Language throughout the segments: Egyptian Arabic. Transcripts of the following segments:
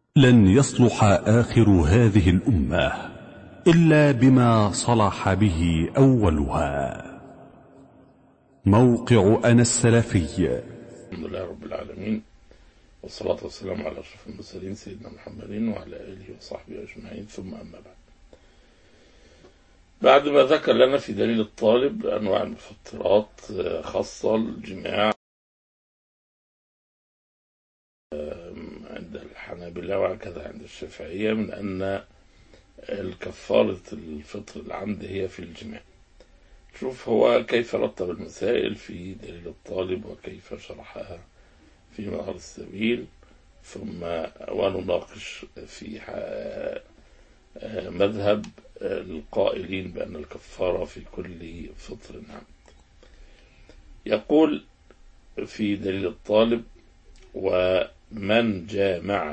لن يصلح آخر هذه الأمة إلا بما صلح به أولها موقع أنا السلفي الحمد لله رب العالمين والصلاة والسلام على أشرف المرسلين سيدنا محمد وعلى آله وصحبه أجمعين ثم أما بعد بعد ما ذكر لنا في دليل الطالب أنواع المفطرات خاصة الجماع عند الحنابلة وهكذا عند الشافعية من أن الكفارة الفطر العمد هي في الجماع شوف هو كيف رتب المسائل في دليل الطالب وكيف شرحها في منهر السبيل ثم ونناقش في مذهب القائلين بأن الكفارة في كل فطر عمد يقول في دليل الطالب ومن جامع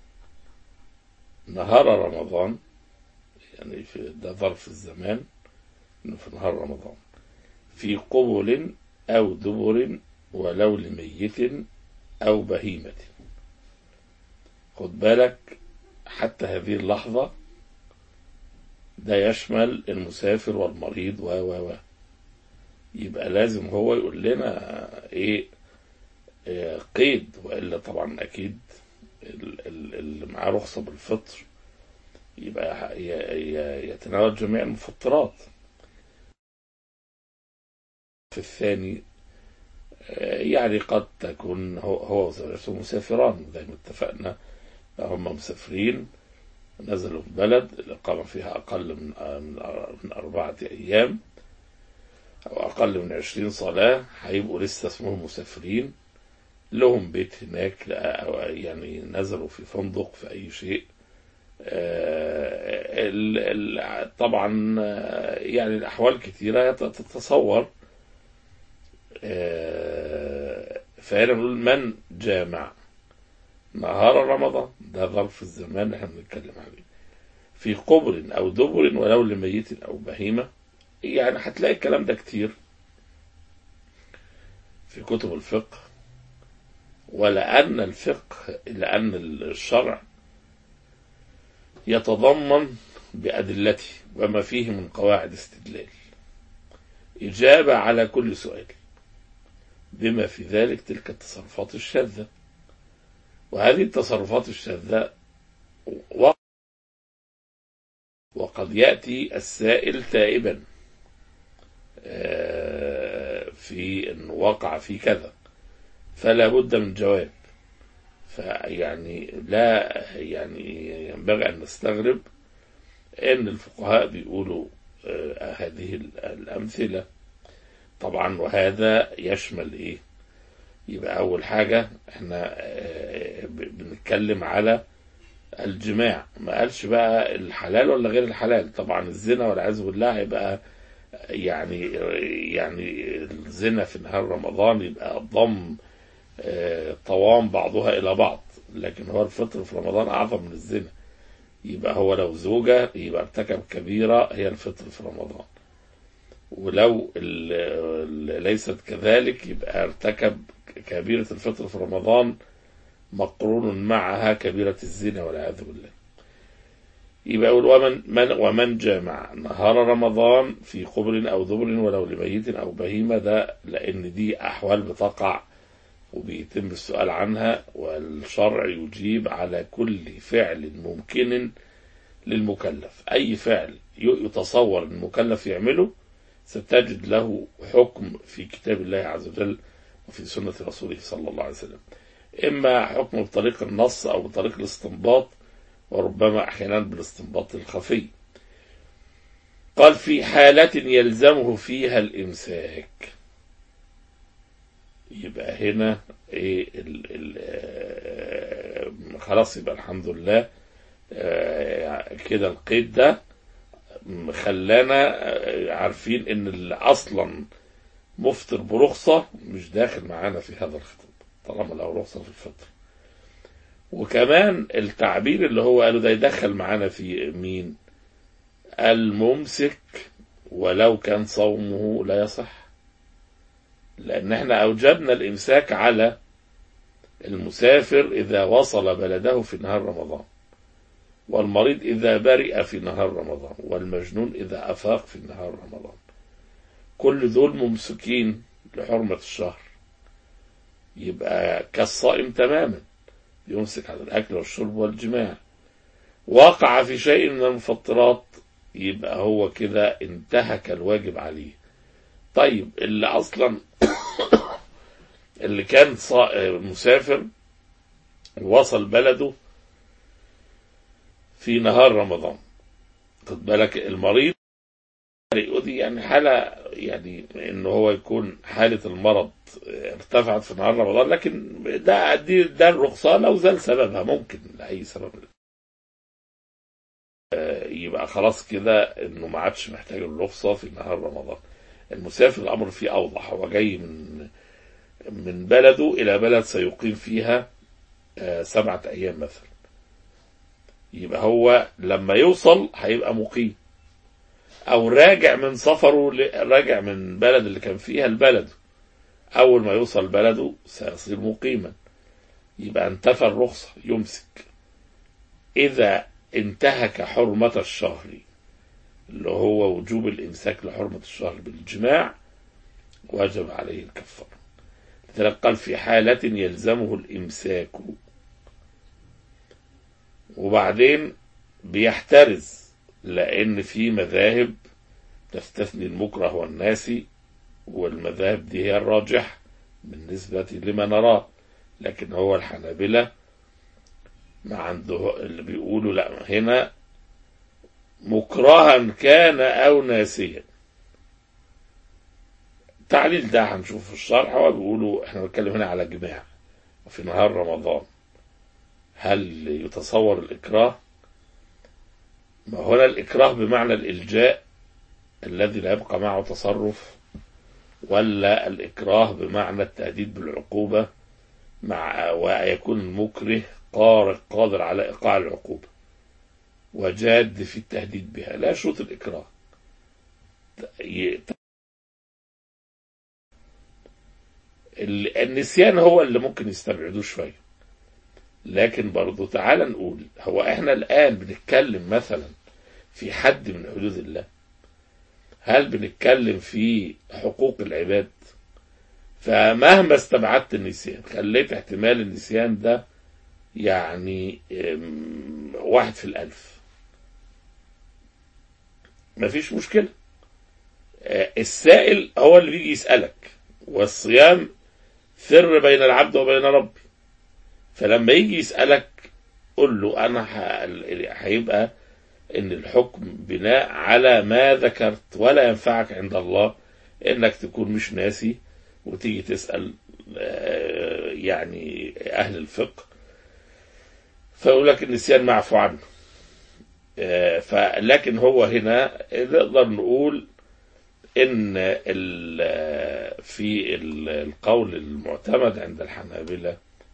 نهار رمضان يعني في ده ظرف الزمان انه في نهار رمضان في قبل او دبر ولو لميت او بهيمة خد بالك حتى هذه اللحظة ده يشمل المسافر والمريض و و و يبقى لازم هو يقول لنا ايه, إيه قيد والا طبعا اكيد اللي معاه رخصة بالفطر يبقى يتناول جميع المفطرات في الثاني يعني قد تكون هو هو وزوجته مسافران زي ما اتفقنا هم مسافرين نزلوا في بلد الإقامة فيها أقل من من أربعة أيام أو أقل من عشرين صلاة هيبقوا لسه اسمهم مسافرين لهم بيت هناك يعني نزلوا في فندق في أي شيء طبعا يعني الأحوال كثيرة تتصور فهنا نقول من جامع نهار رمضان ده ظرف الزمان اللي احنا بنتكلم عليه في قبر او دبر ولو لميت او بهيمة يعني هتلاقي الكلام ده كتير في كتب الفقه ولأن الفقه لأن الشرع يتضمن بأدلته وما فيه من قواعد استدلال إجابة على كل سؤال بما في ذلك تلك التصرفات الشاذة وهذه التصرفات الشاذة وقد يأتي السائل تائبا في أنه وقع في كذا فلا بد من جواب فيعني لا يعني ينبغي أن نستغرب أن الفقهاء بيقولوا هذه الأمثلة طبعا وهذا يشمل إيه يبقى أول حاجة احنا بنتكلم على الجماع ما قالش بقى الحلال ولا غير الحلال طبعا الزنا والعياذ بالله هيبقى يعني يعني الزنا في نهار رمضان يبقى ضم طوام بعضها إلى بعض لكن هو الفطر في رمضان أعظم من الزنا يبقى هو لو زوجة يبقى ارتكب كبيرة هي الفطر في رمضان ولو ليست كذلك يبقى ارتكب كبيرة الفطر في رمضان مقرون معها كبيرة الزنا والعياذ بالله يبقى يقول ومن من ومن جامع نهار رمضان في قبر او دبر ولو لميت او بهيمه ده لان دي احوال بتقع وبيتم السؤال عنها والشرع يجيب على كل فعل ممكن للمكلف أي فعل يتصور أن المكلف يعمله ستجد له حكم في كتاب الله عز وجل وفي سنة رسوله صلى الله عليه وسلم إما حكم بطريق النص أو بطريق الاستنباط وربما أحيانا بالاستنباط الخفي قال في حالة يلزمه فيها الإمساك يبقى هنا ايه ال ال خلاص يبقى الحمد لله كده القيد ده خلانا عارفين ان اصلا مفطر برخصة مش داخل معانا في هذا الخطاب طالما له رخصة في الفطر وكمان التعبير اللي هو قاله ده يدخل معانا في مين الممسك ولو كان صومه لا يصح لأن احنا أوجبنا الإمساك على المسافر إذا وصل بلده في نهار رمضان والمريض إذا برئ في نهار رمضان والمجنون إذا أفاق في نهار رمضان كل دول ممسكين لحرمة الشهر يبقى كالصائم تماما يمسك عن الأكل والشرب والجماع وقع في شيء من المفطرات يبقى هو كده انتهك الواجب عليه طيب اللي أصلا اللي كان صا- مسافر وصل بلده في نهار رمضان خد بالك المريض دي يعني حالة يعني ان هو يكون حالة المرض ارتفعت في نهار رمضان لكن ده دي ده الرخصة لو زال سببها ممكن لأي سبب آه، يبقى خلاص كده انه ما عادش محتاج الرخصة في نهار رمضان المسافر الامر فيه اوضح هو جاي من من بلده الى بلد سيقيم فيها آه، سبعة ايام مثلا يبقى هو لما يوصل هيبقى مقيم او راجع من سفره ل- راجع من بلد اللي كان فيها لبلده اول ما يوصل بلده سيصير مقيما يبقى انتفى الرخصة يمسك اذا انتهك حرمة الشهر اللي هو وجوب الامساك لحرمة الشهر بالجماع وجب عليه الكفارة لذلك قال في حالة يلزمه الامساك وبعدين بيحترز لأن في مذاهب تستثني المكره والناسي والمذاهب دي هي الراجح بالنسبة لما نراه لكن هو الحنابلة ما عنده اللي بيقولوا لا هنا مكرها كان أو ناسيا التعليل ده هنشوف في الشرح هو بيقولوا احنا بنتكلم هنا على جماع وفي نهار رمضان هل يتصور الإكراه ما هنا الإكراه بمعنى الإلجاء الذي لا يبقى معه تصرف ولا الإكراه بمعنى التهديد بالعقوبة مع ويكون المكره قارق قادر على إيقاع العقوبة وجاد في التهديد بها لا شروط الإكراه ي- ال- النسيان هو اللي ممكن يستبعدوه شوية لكن برضو تعال نقول هو احنا الآن بنتكلم مثلا في حد من حدود الله هل بنتكلم في حقوق العباد فمهما استبعدت النسيان خليت احتمال النسيان ده يعني ام، واحد في الألف مفيش مشكلة اه، السائل هو اللي بيجي يسألك والصيام سر بين العبد وبين ربي فلما يجي يسألك قل له أنا ه- هيبقى إن الحكم بناء على ما ذكرت ولا ينفعك عند الله إنك تكون مش ناسي وتيجي تسأل آه، يعني أهل الفقه فيقول لك النسيان معفو عنه آه، فلكن هو هنا نقدر نقول ان ال- في ال- القول المعتمد عند الحنابلة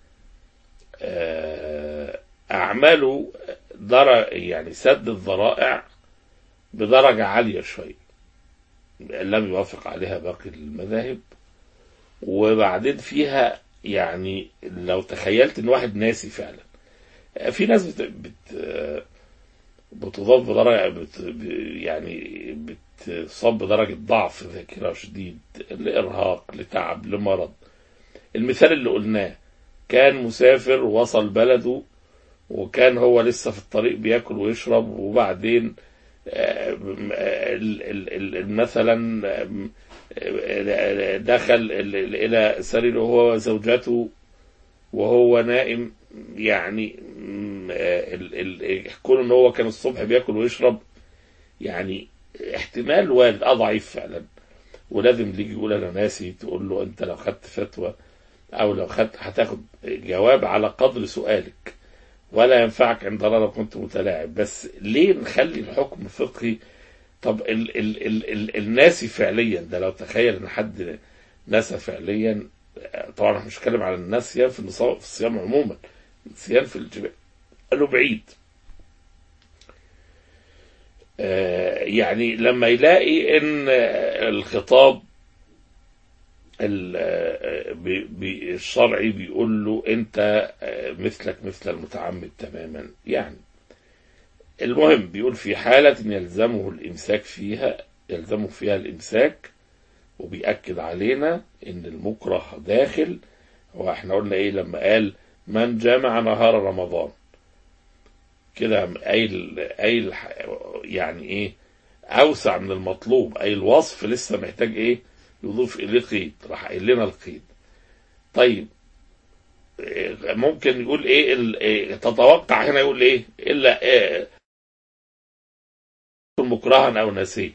آه، أعماله در يعني سد الذرائع بدرجة عالية شوية لم يوافق عليها باقي المذاهب وبعدين فيها يعني لو تخيلت ان واحد ناسي فعلا في ناس بت, بت بتضاف بدرجة بت يعني بتصاب بدرجة ضعف ذاكرة شديد لإرهاق لتعب لمرض المثال اللي قلناه كان مسافر وصل بلده وكان هو لسه في الطريق بياكل ويشرب وبعدين آه، ال- ال- ال- مثلا آه، دخل ال- ال- إلى سريره هو وزوجته وهو نائم يعني م، آه، ال- ال- كون ان هو كان الصبح بياكل ويشرب يعني احتمال وارد اه ضعيف فعلا ولازم اللي يجي يقول انا ناسي تقول له انت لو خدت فتوى او لو خدت هتاخد جواب على قدر سؤالك ولا ينفعك عند الله لو كنت متلاعب بس ليه نخلي الحكم فقهي طب ال ال ال ال الناسي فعليا ده لو تخيل ان حد نسى فعليا طبعا احنا مش بنتكلم على النسيان في النصاب في الصيام عموما النسيان في الجماع قالوا بعيد آه، يعني لما يلاقي ان الخطاب ال- بي- بي- الشرعي بيقول له انت مثلك مثل المتعمد تماما يعني المهم بيقول في حالة يلزمه الإمساك فيها يلزمه فيها الإمساك وبيأكد علينا إن المكره داخل هو احنا قلنا إيه لما قال من جامع نهار رمضان كده قايل قايل يعني إيه أوسع من المطلوب أي الوصف لسه محتاج إيه يضيف إليه قيد راح قايل لنا القيد طيب إيه، ممكن يقول ايه ال- إيه، تتوقع هنا يقول ايه الا إيه مكرها او ناسيه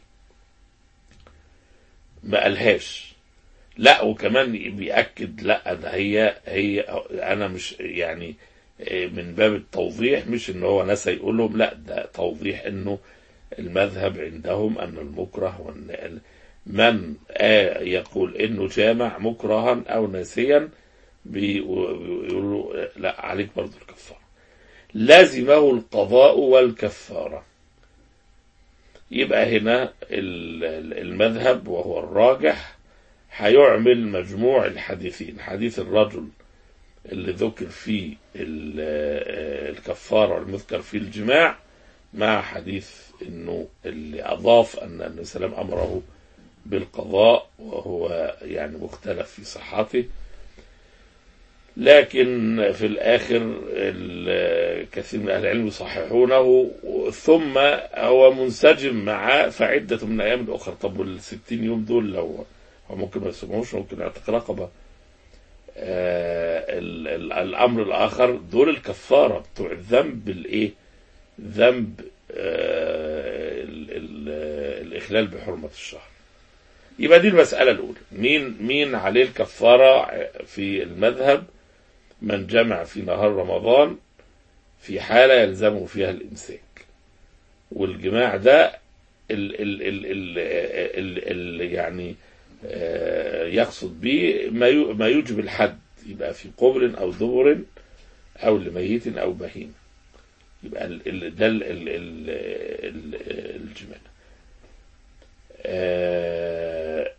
ما قالهاش لا وكمان بيأكد لا ده هي هي انا مش يعني إيه، من باب التوضيح مش ان هو نسى يقول لهم لا ده توضيح انه المذهب عندهم ان المكره وان من آه يقول انه جامع مكرها او ناسيا بيقولوا لا عليك برضو الكفارة لازمه القضاء والكفارة يبقى هنا ال- ال- المذهب وهو الراجح هيعمل مجموع الحديثين حديث الرجل اللي ذكر فيه ال- آه، الكفارة المذكر فيه الجماع مع حديث انه اللي اضاف ان النبي صلى الله عليه وسلم امره بالقضاء وهو يعني مختلف في صحته لكن في الآخر ال- كثير من أهل العلم يصححونه ثم هو منسجم معاه فعدة من أيام الأخرى طب والستين يوم دول لو هو ممكن ما يسموش ممكن يعتق رقبة آه ال- ال- الأمر الآخر دول الكفارة بتوع الذنب الإيه ذنب آه ال- ال- الإخلال بحرمة الشهر يبقى دي المسألة الأولى مين مين عليه الكفارة في المذهب من جمع في نهار رمضان في حالة يلزمه فيها الإمساك والجماع ده ال ال ال ال ال ال يعني آه، يقصد به ما يو- ما يوجب الحد يبقى في قبر أو دبر أو لميت أو بهيمة يبقى ال ال ده ال ال ال ال الجماع آه،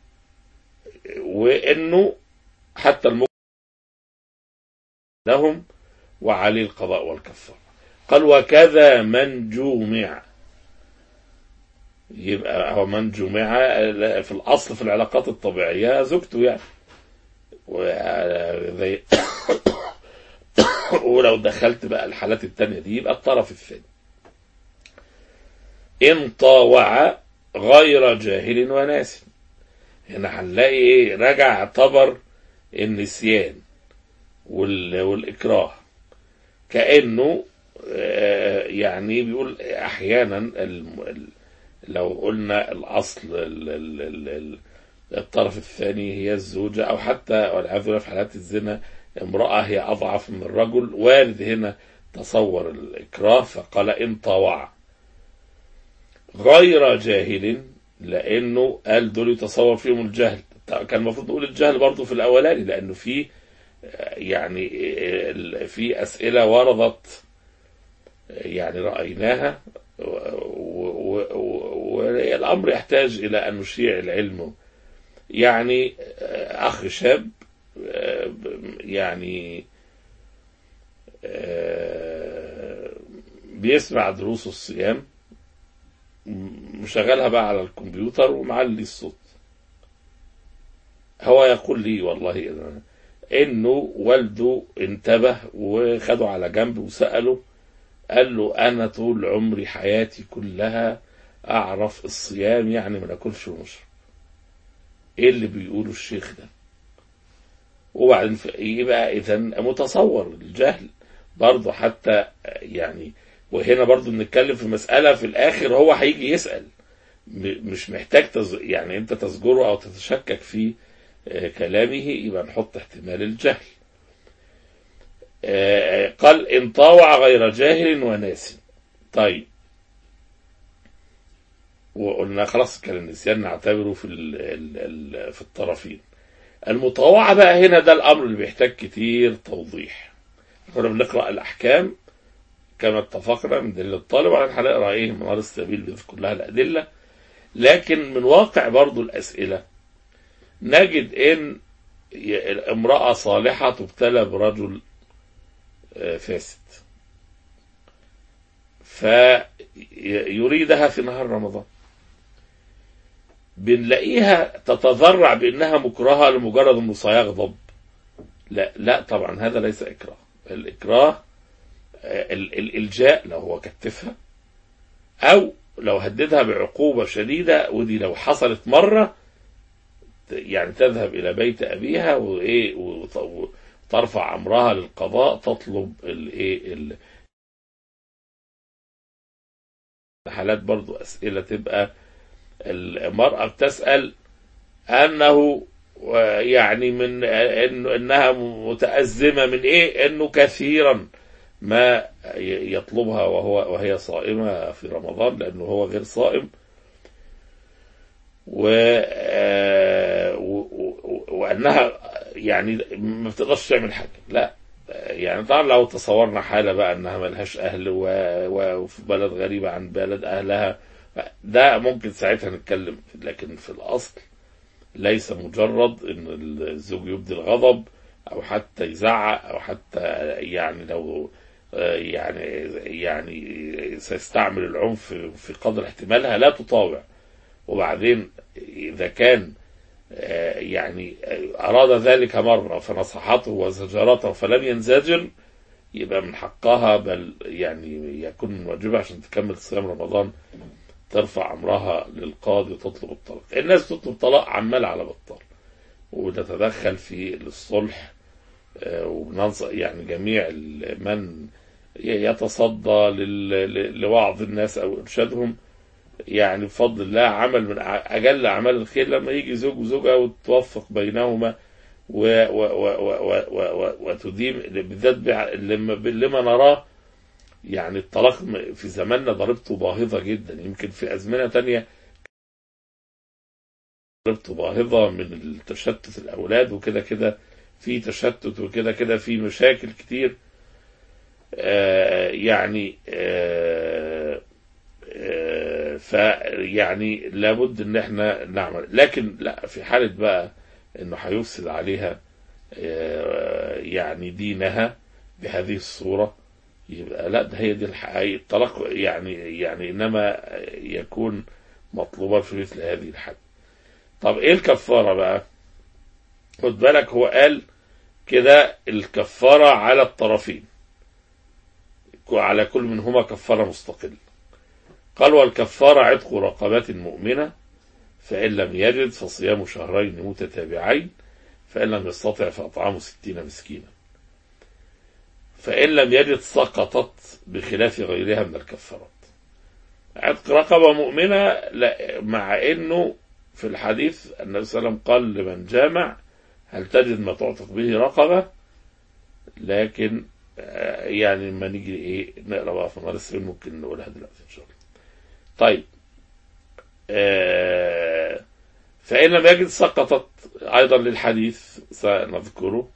وانه حتى المؤمن لهم وعليه القضاء والكفاره قال وكذا من جومع يبقى هو من جمع في الاصل في العلاقات الطبيعيه زوجته يعني وزي ولو دخلت بقى الحالات التانية دي يبقى الطرف الثاني ان طاوع غير جاهل وناس هنا هنلاقي ايه رجع اعتبر النسيان وال- والإكراه كأنه آه، يعني بيقول أحيانا الم- ال- لو قلنا الأصل ال- ال- ال- ال- الطرف الثاني هي الزوجة أو حتى والعياذ بالله في حالات الزنا امرأة هي أضعف من الرجل وارد هنا تصور الإكراه فقال إن طوع غير جاهل لأنه قال دول يتصور فيهم الجهل كان المفروض نقول الجهل برضه في الأولاني لأنه في يعني ال- في أسئلة وردت يعني رأيناها والأمر يحتاج إلى أن نشيع العلم يعني أخ شاب يعني بيسمع دروس الصيام مشغلها بقى على الكمبيوتر ومعلي الصوت هو يقول لي والله انه والده انتبه وخده على جنب وسأله قال له انا طول عمري حياتي كلها اعرف الصيام يعني ما ناكلش ونشرب ايه اللي بيقوله الشيخ ده وبعدين يبقى اذا متصور الجهل برضه حتى يعني وهنا برضه بنتكلم في مسألة في الآخر هو هيجي يسأل مش محتاج تز... يعني أنت تزجره أو تتشكك في كلامه يبقى نحط احتمال الجهل قال إن طاوع غير جاهل وناس طيب وقلنا خلاص كان النسيان نعتبره في ال ال في الطرفين المطاوعة بقى هنا ده الأمر اللي بيحتاج كتير توضيح كنا بنقرأ الأحكام كما اتفقنا من دليل الطالب وبعدين هنقرا ايه منار السبيل بيذكر لها الادله لكن من واقع برضو الاسئله نجد ان ي- امرأة صالحة تبتلى برجل آه، فاسد فيريدها في نهار رمضان بنلاقيها تتذرع بانها مكرهه لمجرد انه سيغضب لا لا طبعا هذا ليس اكراه الاكراه آه، ال- الالجاء لو هو كتفها او لو هددها بعقوبه شديده ودي لو حصلت مره ت- يعني تذهب الى بيت ابيها وايه وت- وترفع امرها للقضاء تطلب الايه ال- حالات برضو اسئله تبقى المراه بتسال انه يعني من انه انها متازمه من ايه انه كثيرا ما ي- يطلبها وهو وهي صائمه في رمضان لانه هو غير صائم و آه، و- و- وانها يعني ما بتقدرش تعمل حاجه لا يعني طبعا لو تصورنا حاله بقى انها ملهاش اهل و- و- وفي بلد غريبه عن بلد اهلها ده ممكن ساعتها نتكلم لكن في الاصل ليس مجرد ان الزوج يبدي الغضب او حتى يزعق او حتى يعني لو آه، يعني يعني سيستعمل العنف في قدر احتمالها لا تطاوع وبعدين اذا كان آه، يعني آه، اراد ذلك مره فنصحته وزجرته فلم ينزجر يبقى من حقها بل يعني يكون من واجبها عشان تكمل صيام رمضان ترفع امرها للقاضي وتطلب الطلاق الناس تطلب طلاق عمال على بطال وتتدخل في الصلح آه، وبننصح يعني جميع ال- من يتصدى لل- ل- لوعظ الناس او ارشادهم يعني بفضل الله عمل من أع- اجل اعمال الخير لما يجي زوج وزوجه وتوفق بينهما و و و و و و و وتديم بالذات بع- لما لما نراه يعني الطلاق م- في زماننا ضريبته باهظه جدا يمكن في ازمنه تانية ضريبته باهظه من التشتت الاولاد وكده كده في تشتت وكده كده في مشاكل كتير آه يعني آه آه فيعني لابد ان احنا نعمل لكن لا في حاله بقى انه هيفسد عليها آه يعني دينها بهذه الصوره يبقى لا ده هي دي الحقيقة الطلاق يعني يعني انما يكون مطلوبا في مثل هذه الحالة طب ايه الكفارة بقى خد بالك هو قال كده الكفارة على الطرفين على كل منهما كفارة مستقلة قال والكفارة عتق رقبات مؤمنة فإن لم يجد فصيام شهرين متتابعين فإن لم يستطع فأطعام ستين مسكينا فإن لم يجد سقطت بخلاف غيرها من الكفارات عتق رقبة مؤمنة لا مع أنه في الحديث النبي صلى الله عليه وسلم قال لمن جامع هل تجد ما تعتق به رقبة لكن آه، يعني لما نيجي ايه نقرا بقى في نهار السبيل ممكن نقولها دلوقتي ان شاء الله طيب آه، فإن لم يجد سقطت أيضا للحديث سنذكره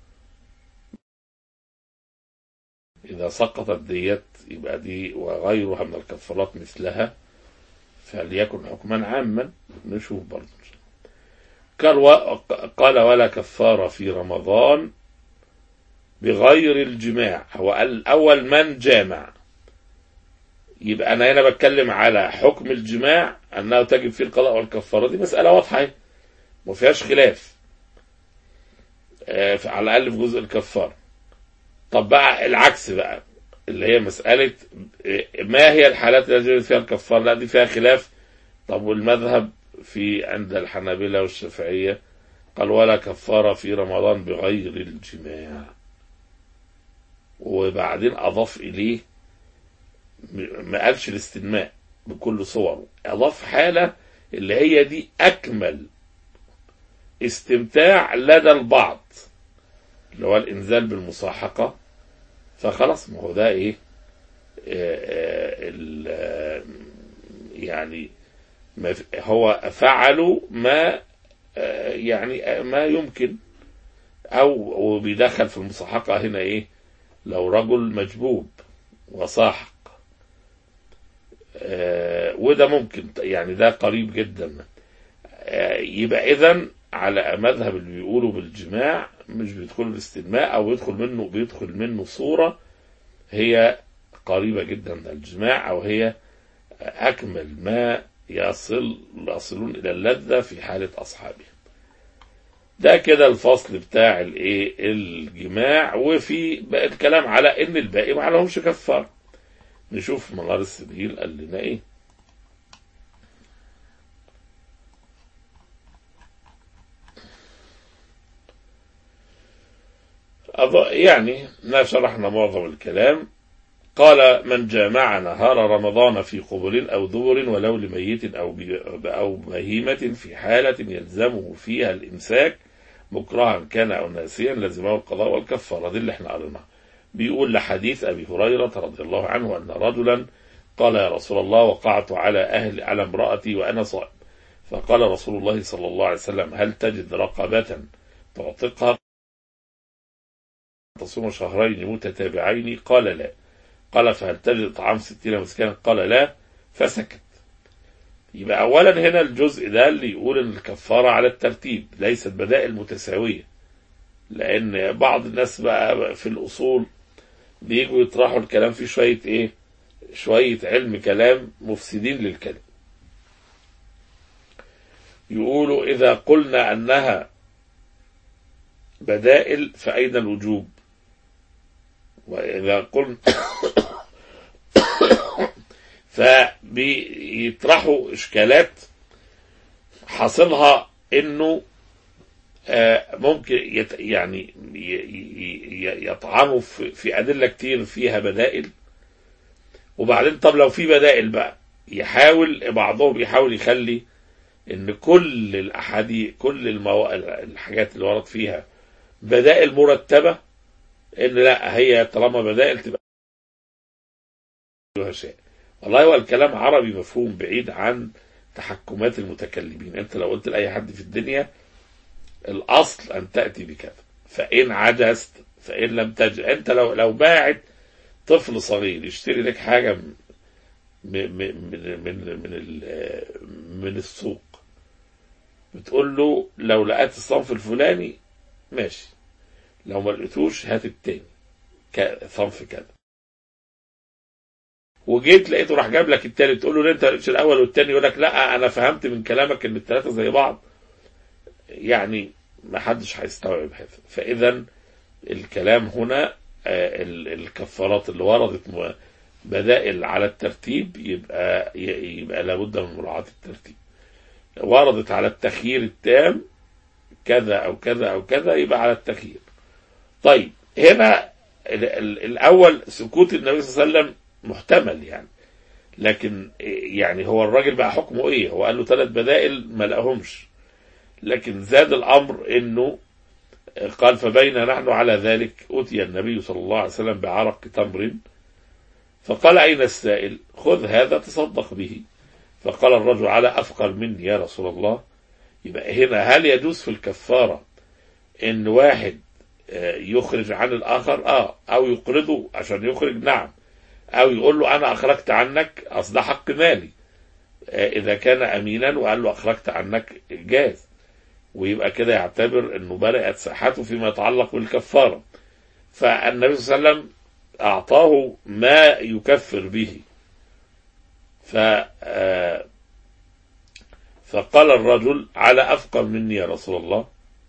إذا سقطت ديت يبقى دي وغيرها من الكفارات مثلها فليكن حكما عاما نشوف برضه إن شاء الله. قال و... قال ولا كفارة في رمضان بغير الجماع هو قال أول من جامع يبقى أنا هنا بتكلم على حكم الجماع أنه تجب فيه القضاء والكفارة دي مسألة واضحة أهي. ما فيهاش خلاف آه، على الأقل في جزء الكفارة طب بقى العكس بقى اللي هي مسألة ما هي الحالات التي يجب فيها الكفارة لا دي فيها خلاف طب والمذهب في عند الحنابلة والشافعية قال ولا كفارة في رمضان بغير الجماع وبعدين أضاف إليه م- ما قالش الاستنماء بكل صوره أضاف حالة اللي هي دي أكمل استمتاع لدى البعض اللي هو الإنزال بالمصاحقة فخلاص ما هو ده إيه آه، آه، ال- آه، يعني ما في- هو فعلوا ما آه، يعني آه، ما يمكن أو وبيدخل في المصاحقة هنا إيه لو رجل مجبوب وصاحق آه، وده ممكن يعني ده قريب جدا آه، يبقى إذا على مذهب اللي بيقولوا بالجماع مش بيدخلوا الاستلماء او بيدخل منه بيدخل منه صورة هي قريبة جدا من الجماع او هي اكمل ما يصل يصلون الى اللذة في حالة اصحابها ده كده الفصل بتاع الايه الجماع وفي بقى الكلام على ان الباقي ما لهمش كفار نشوف منار السبيل قال لنا ايه أظ- يعني ما شرحنا معظم الكلام قال من جامع نهار رمضان في قبل أو دبر ولو لميت أو بي- أو بهيمة في حالة يلزمه فيها الإمساك مكرها كان أو ناسيا لزمه القضاء والكفارة دي اللي احنا قريناها بيقول لحديث أبي هريرة رضي الله عنه أن رجلا قال يا رسول الله وقعت على أهل على امرأتي وأنا صائم فقال رسول الله صلى الله عليه وسلم هل تجد رقبة تعتقها تصوم شهرين متتابعين قال لا قال فهل تجد طعام ستين مسكينا قال لا فسكت يبقى أولا هنا الجزء ده اللي يقول إن الكفارة على الترتيب ليست بدائل متساوية لأن بعض الناس بقى في الأصول بيجوا يطرحوا الكلام فيه شوية إيه شوية علم كلام مفسدين للكلام يقولوا إذا قلنا أنها بدائل فأين الوجوب وإذا قلنا فبيطرحوا إشكالات حاصلها إنه آه، ممكن يت يعني ي- ي- يطعنوا في في أدلة كتير فيها بدائل وبعدين طب لو في بدائل بقى يحاول بعضهم يحاول يخلي ان كل الاحاديث كل المو... الحاجات اللي ورد فيها بدائل مرتبه ان لا هي طالما بدائل تبقى فيها شيء والله هو الكلام عربي مفهوم بعيد عن تحكمات المتكلمين انت لو قلت لاي حد في الدنيا الاصل ان تاتي بكذا فان عجزت فان لم تجد انت لو لو باعت طفل صغير يشتري لك حاجه من من من من من, ال- من السوق بتقول له لو لقيت الصنف الفلاني ماشي لو ما لقيتوش هات التاني ك- صنف كذا وجيت لقيته راح جاب لك التالت تقول له ليه انت لقيتش الاول والتاني يقول لك لا انا فهمت من كلامك ان الثلاثه زي بعض يعني ما حدش هيستوعب هذا فاذا الكلام هنا آه، ال- الكفارات اللي وردت م- بدائل على الترتيب يبقى ي- يبقى لابد من مراعاة الترتيب وردت على التخيير التام كذا او كذا او كذا يبقى على التخيير طيب هنا ال- ال- الاول سكوت النبي صلى الله عليه وسلم محتمل يعني لكن يعني هو الراجل بقى حكمه ايه هو قال له ثلاث بدائل ما لقاهمش لكن زاد الامر انه قال فبين نحن على ذلك أتي النبي صلى الله عليه وسلم بعرق تمر فقال أين السائل خذ هذا تصدق به فقال الرجل على أفقر مني يا رسول الله يبقى هنا هل يجوز في الكفارة إن واحد آه، يخرج عن الآخر آه أو يقرضه عشان يخرج نعم أو يقول له أنا أخرجت عنك أصل ده حق مالي آه، إذا كان أمينا وقال له أخرجت عنك جاز ويبقى كده يعتبر انه بدأت ساحته فيما يتعلق بالكفارة فالنبي صلى الله عليه وسلم اعطاه ما يكفر به ف آه، فقال الرجل على افقر مني يا رسول الله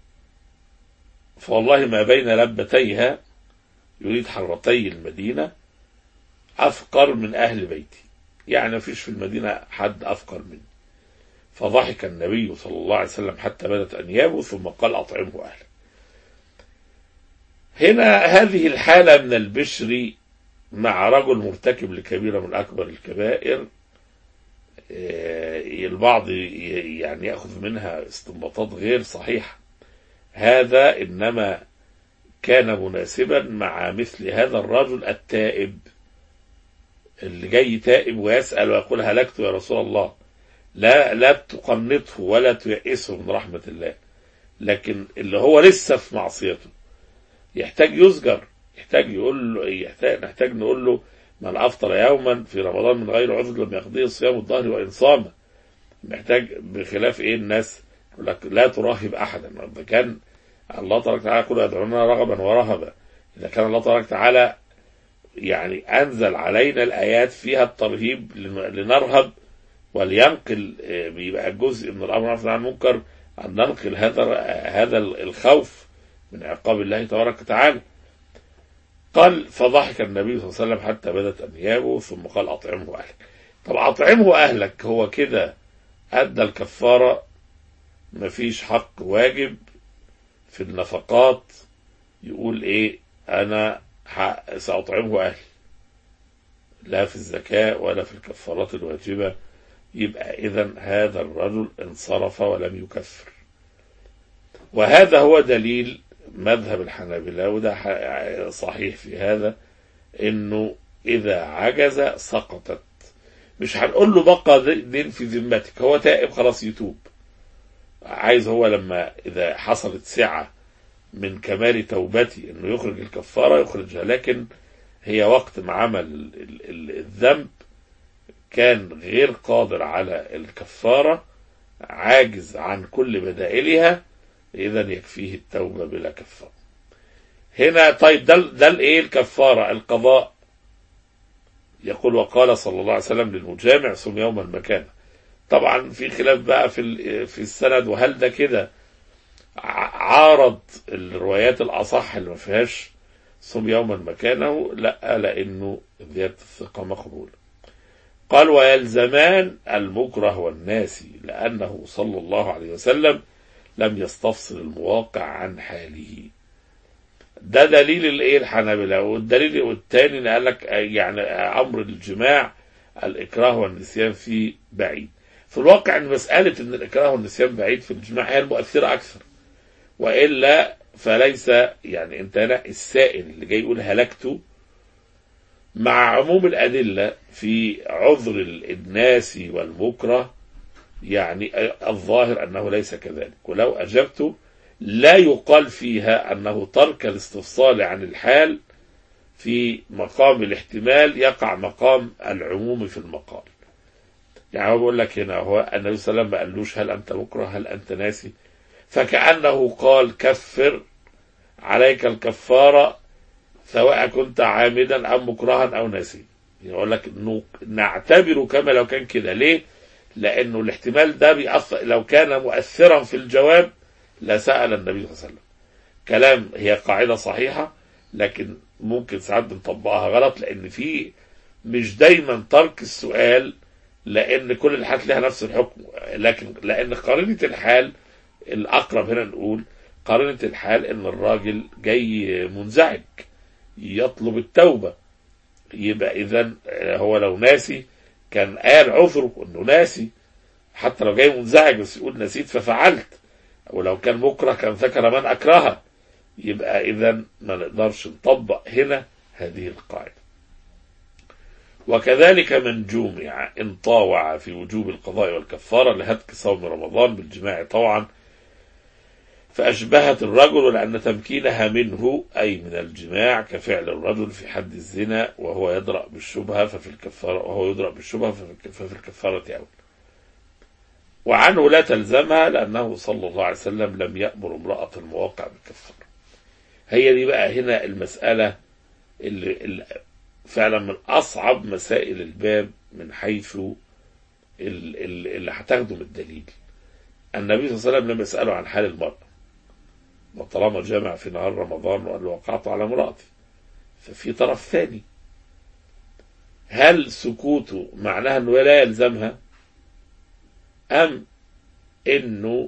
فوالله ما بين لبتيها يريد حرتي المدينة أفقر من أهل بيتي يعني ما فيش في المدينة حد أفقر مني فضحك النبي صلى الله عليه وسلم حتى بدت أنيابه ثم قال أطعمه أهله هنا هذه الحالة من البشر مع رجل مرتكب لكبيرة من أكبر الكبائر آه، البعض ي- يعني يأخذ منها استنباطات غير صحيحة هذا إنما كان مناسبا مع مثل هذا الرجل التائب اللي جاي تائب ويسأل ويقول هلكت يا رسول الله لا لا تقنطه ولا تيأسه من رحمة الله لكن اللي هو لسه في معصيته يحتاج يزجر يحتاج يقول له يحتاج نحتاج نقول له من افطر يوما في رمضان من غير عذر لم يقضيه صيام الظهر وان صام محتاج بخلاف ايه الناس يقول لك لا تراهب احدا اذا كان الله تبارك وتعالى يقول يدعونا رغبا ورهبا اذا كان الله تبارك وتعالى يعني انزل علينا الايات فيها الترهيب لن- لنرهب ولينقل آه، بيبقى جزء من الامر والنهي عن المنكر ان ننقل هذا هذا الخوف من عقاب الله تبارك وتعالى قال فضحك النبي صلى الله عليه وسلم حتى بدت انيابه ثم قال اطعمه اهلك طب اطعمه اهلك هو كده ادى الكفاره مفيش حق واجب في النفقات يقول ايه انا ح- ساطعمه اهلي لا في الزكاه ولا في الكفارات الواجبه يبقى اذا هذا الرجل انصرف ولم يكفر وهذا هو دليل مذهب الحنابلة وده ح- صحيح في هذا انه اذا عجز سقطت مش هنقول له بقى دين في ذمتك هو تائب خلاص يتوب عايز هو لما اذا حصلت سعة من كمال توبتي انه يخرج الكفارة يخرجها لكن هي وقت ما عمل ال- ال- الذنب كان غير قادر على الكفارة عاجز عن كل بدائلها إذا يكفيه التوبة بلا كفارة هنا طيب ده ده الايه الكفارة القضاء يقول وقال صلى الله عليه وسلم للمجامع صم يوما مكانه طبعا في خلاف بقى في ال- في السند وهل ده كده ع- عارض الروايات الاصح اللي ما فيهاش صم يوما مكانه لا لانه زياده الثقه مقبوله قال ويلزمان المكره والناسي لانه صلى الله عليه وسلم لم يستفصل المواقع عن حاله ده دليل الايه الحنابلة والدليل والتاني اللي قال لك يعني امر الجماع الاكراه والنسيان فيه بعيد في الواقع ان مسألة ان الاكراه والنسيان بعيد في الجماع هي المؤثرة اكثر والا فليس يعني انت هنا السائل اللي جاي يقول هلكت مع عموم الادلة في عذر الناس والمكره يعني الظاهر انه ليس كذلك ولو اجبت لا يقال فيها انه ترك الاستفصال عن الحال في مقام الاحتمال يقع مقام العموم في المقال يعني هو بيقول لك هنا هو النبي صلى الله عليه وسلم ما قالوش هل انت مكره هل انت ناسي فكانه قال كفر عليك الكفاره سواء كنت عامدا ام مكرها او ناسيا يقول لك إنه نعتبره كما لو كان كده ليه لانه الاحتمال ده بيأثر لو كان مؤثرا في الجواب لسأل النبي صلى الله عليه وسلم كلام هي قاعدة صحيحة لكن ممكن ساعات بنطبقها غلط لان في مش دايما ترك السؤال لان كل الحالات لها نفس الحكم لكن لان قارنة الحال الاقرب هنا نقول قارنة الحال ان الراجل جاي منزعج يطلب التوبة يبقى اذا هو لو ناسي كان قال عذره انه ناسي حتى لو جاي منزعج بس يقول نسيت ففعلت ولو كان مكره كان ذكر من اكرهه يبقى اذا ما نقدرش نطبق هنا هذه القاعده وكذلك من جومع ان طاوع في وجوب القضاء والكفاره لهتك صوم رمضان بالجماع طوعا فأشبهت الرجل لأن تمكينها منه أي من الجماع كفعل الرجل في حد الزنا وهو يدرأ بالشبهة ففي الكفارة وهو يدرأ بالشبهة ففي ففي الكفارة أول وعنه لا تلزمها لأنه صلى الله عليه وسلم لم يأمر امرأة المواقع بالكفارة هي دي بقى هنا المسألة اللي, اللي فعلا من أصعب مسائل الباب من حيث اللي, اللي هتخدم الدليل النبي صلى الله عليه وسلم لم يسأله عن حال المرأة وطالما جمع في نهار رمضان وقال له وقعت على امرأتي ففي طرف ثاني هل سكوته معناها انه لا يلزمها ام انه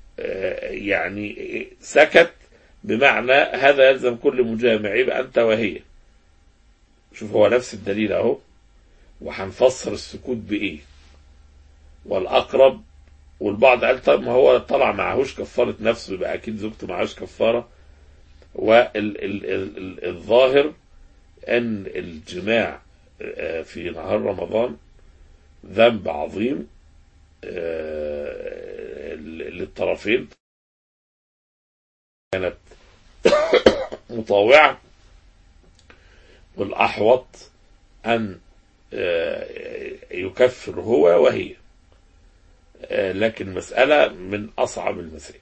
يعني سكت بمعنى هذا يلزم كل مجامع يبقى انت وهي شوف هو نفس الدليل اهو وهنفسر السكوت بايه والاقرب والبعض قال طب ما هو طلع معهوش كفارة نفسه يبقى أكيد زوجته معهوش كفارة والظاهر أن الجماع في نهار رمضان ذنب عظيم للطرفين كانت مطاوعة والأحوط أن يكفر هو وهي آه، لكن مسألة من أصعب المسائل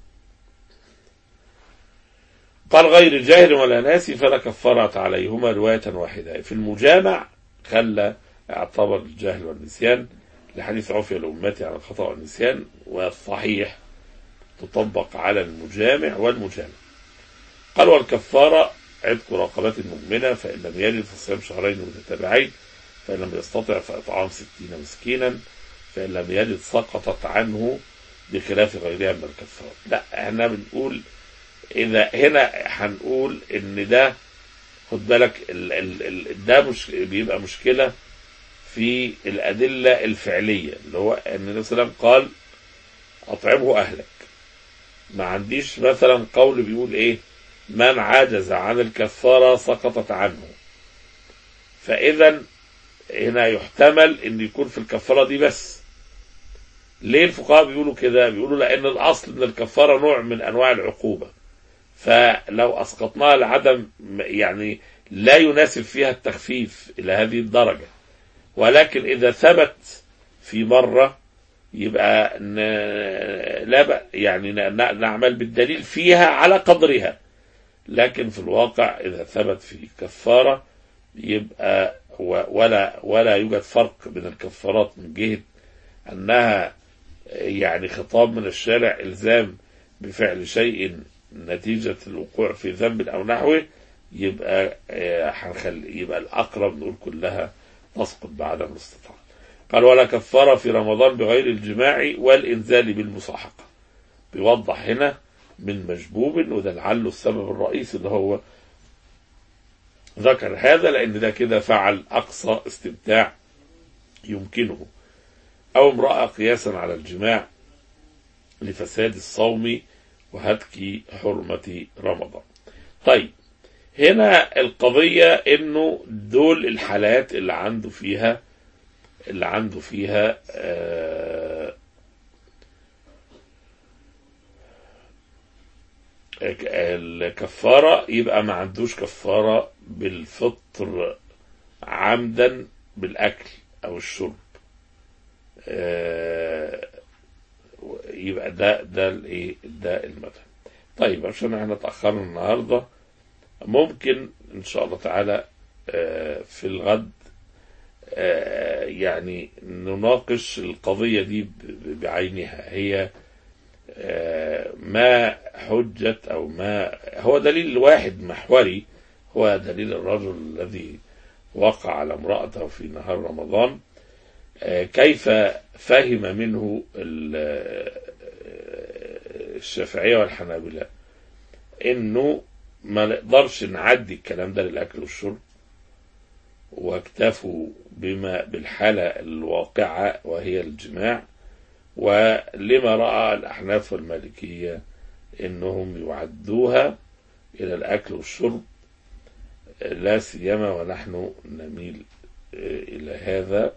قال غير جاهل ولا ناسي فلا كفارة عليهما رواية واحدة في المجامع خلى اعتبر الجهل والنسيان لحديث عفية لأمتي عن الخطأ والنسيان والصحيح تطبق على المجامع والمجامع قال والكفارة عتق رقبة مؤمنة فإن لم يجد فصيام شهرين متتابعين فإن لم يستطع فإطعام ستين مسكينا فإن لم يجد سقطت عنه بخلاف غيرها من الكفارات لا احنا بنقول إذا هنا هنقول إن ده خد بالك ال ال ال ده مش بيبقى مشكلة في الأدلة الفعلية اللي هو أن النبي صلى الله عليه وسلم قال أطعمه أهلك ما عنديش مثلا قول بيقول إيه من عجز عن الكفارة سقطت عنه فإذا هنا يحتمل أن يكون في الكفارة دي بس ليه الفقهاء بيقولوا كده بيقولوا لأن الأصل أن الكفارة نوع من أنواع العقوبة فلو أسقطناها لعدم يعني لا يناسب فيها التخفيف إلى هذه الدرجة ولكن إذا ثبت في مرة يبقى ن... لا بأ يعني ن... نعمل بالدليل فيها على قدرها لكن في الواقع إذا ثبت في كفارة يبقى و... ولا ولا يوجد فرق بين الكفارات من جهة أنها يعني خطاب من الشارع إلزام بفعل شيء نتيجة الوقوع في ذنب أو نحوه يبقى هنخلي يبقى الأقرب نقول كلها تسقط بعدم الاستطاعة قال ولا كفارة في رمضان بغير الجماع والإنزال بالمصاحقة بيوضح هنا من مجبوب وده لعله السبب الرئيسي اللي هو ذكر هذا لأن ده كده فعل أقصى استمتاع يمكنه أو امرأة قياسا على الجماع لفساد الصوم وهتك حرمة رمضان طيب هنا القضية انه دول الحالات اللي عنده فيها اللي عنده فيها آه الكفارة يبقى ما عندوش كفارة بالفطر عمدا بالأكل أو الشرب آه يبقى ده ده الايه ده المذهب طيب عشان احنا اتاخرنا النهارده ممكن ان شاء الله تعالى في الغد يعني نناقش القضية دي بعينها هي ما حجة أو ما هو دليل واحد محوري هو دليل الرجل الذي وقع على امرأته في نهار رمضان كيف فهم منه الشافعية والحنابلة انه ما نقدرش نعدي الكلام ده للاكل والشرب واكتفوا بما بالحالة الواقعة وهي الجماع ولما رأى الأحناف والمالكية إنهم يعدوها إلى الأكل والشرب لا سيما ونحن نميل إلى هذا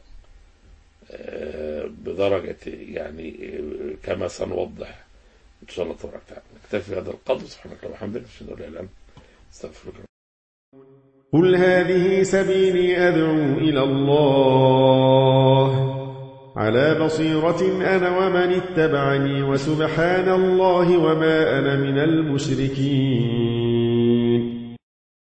بدرجة يعني كما سنوضح إن شاء الله تبارك وتعالى نكتفي هذا القدر سبحانك اللهم وبحمدك أشهد أن لا إله إلا أنت أستغفرك قل هذه سبيلي أدعو إلى الله على بصيرة أنا ومن اتبعني وسبحان الله وما أنا من المشركين